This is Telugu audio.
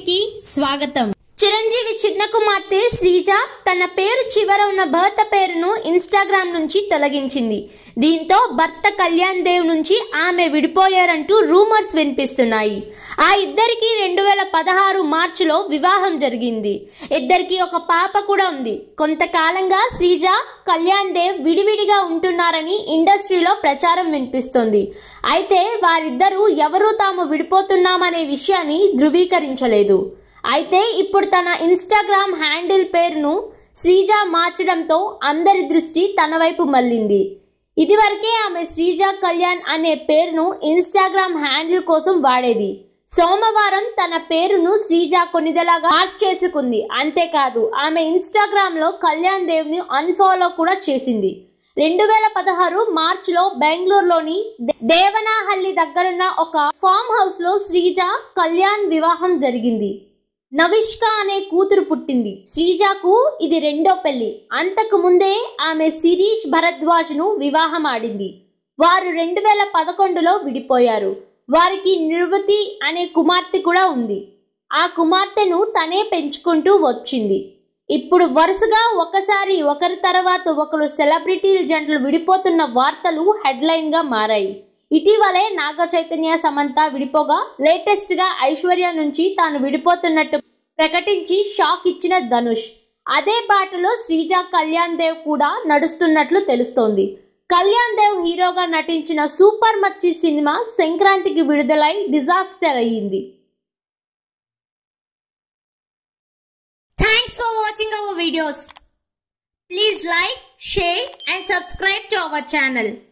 టీవీకి స్వాగతం చిరంజీవి చిన్న కుమార్తె శ్రీజ తన పేరు చివర ఉన్న భర్త పేరును ఇన్స్టాగ్రామ్ నుంచి తొలగించింది దీంతో భర్త కళ్యాణ్ దేవ్ నుంచి ఆమె విడిపోయారంటూ రూమర్స్ వినిపిస్తున్నాయి ఆ ఇద్దరికి రెండు వేల పదహారు మార్చిలో వివాహం జరిగింది ఇద్దరికి ఒక పాప కూడా ఉంది కొంతకాలంగా శ్రీజ కళ్యాణ్ దేవ్ విడివిడిగా ఉంటున్నారని ఇండస్ట్రీలో ప్రచారం వినిపిస్తోంది అయితే వారిద్దరూ ఎవరూ తాము విడిపోతున్నామనే విషయాన్ని ధృవీకరించలేదు అయితే ఇప్పుడు తన ఇన్స్టాగ్రామ్ హ్యాండిల్ పేరును శ్రీజ మార్చడంతో అందరి దృష్టి తన వైపు మళ్ళింది ఇదివరకే ఆమె శ్రీజ కళ్యాణ్ అనే పేరును ఇన్స్టాగ్రామ్ హ్యాండిల్ కోసం వాడేది సోమవారం తన పేరును శ్రీజ కొనిదలాగా మార్చేసుకుంది అంతేకాదు ఆమె ఇన్స్టాగ్రామ్ లో కళ్యాణ్ దేవ్ ని అన్ఫాలో కూడా చేసింది రెండు వేల పదహారు మార్చిలో బెంగళూరులోని దే- దేవనాహల్లి దగ్గరున్న ఒక ఫామ్ హౌస్ లో శ్రీజ కళ్యాణ్ వివాహం జరిగింది నవిష్క అనే కూతురు పుట్టింది శ్రీజకు ఇది రెండో పెళ్లి అంతకు ముందే ఆమె శిరీష్ భరద్వాజ్ ను వివాహం ఆడింది వారు రెండు వేల పదకొండులో విడిపోయారు వారికి నిర్వతి అనే కుమార్తె కూడా ఉంది ఆ కుమార్తెను తనే పెంచుకుంటూ వచ్చింది ఇప్పుడు వరుసగా ఒకసారి ఒకరి తర్వాత ఒకరు సెలబ్రిటీల జంటలు విడిపోతున్న వార్తలు హెడ్లైన్ గా మారాయి ఇటీవలే నాగ చైతన్య సమంత విడిపోగా లేటెస్ట్ గా ఐశ్వర్య నుంచి తాను విడిపోతున్నట్టు ప్రకటించి షాక్ ఇచ్చిన ధనుష్ అదే బాటలో శ్రీజ కళ్యాణ్ దేవ్ కూడా నడుస్తున్నట్లు తెలుస్తోంది కళ్యాణ్ దేవ్ హీరోగా నటించిన సూపర్ మచ్చి సినిమా సంక్రాంతికి విడుదలై డిజాస్టర్ అయ్యింది thanks for watching our videos please like share and subscribe to our channel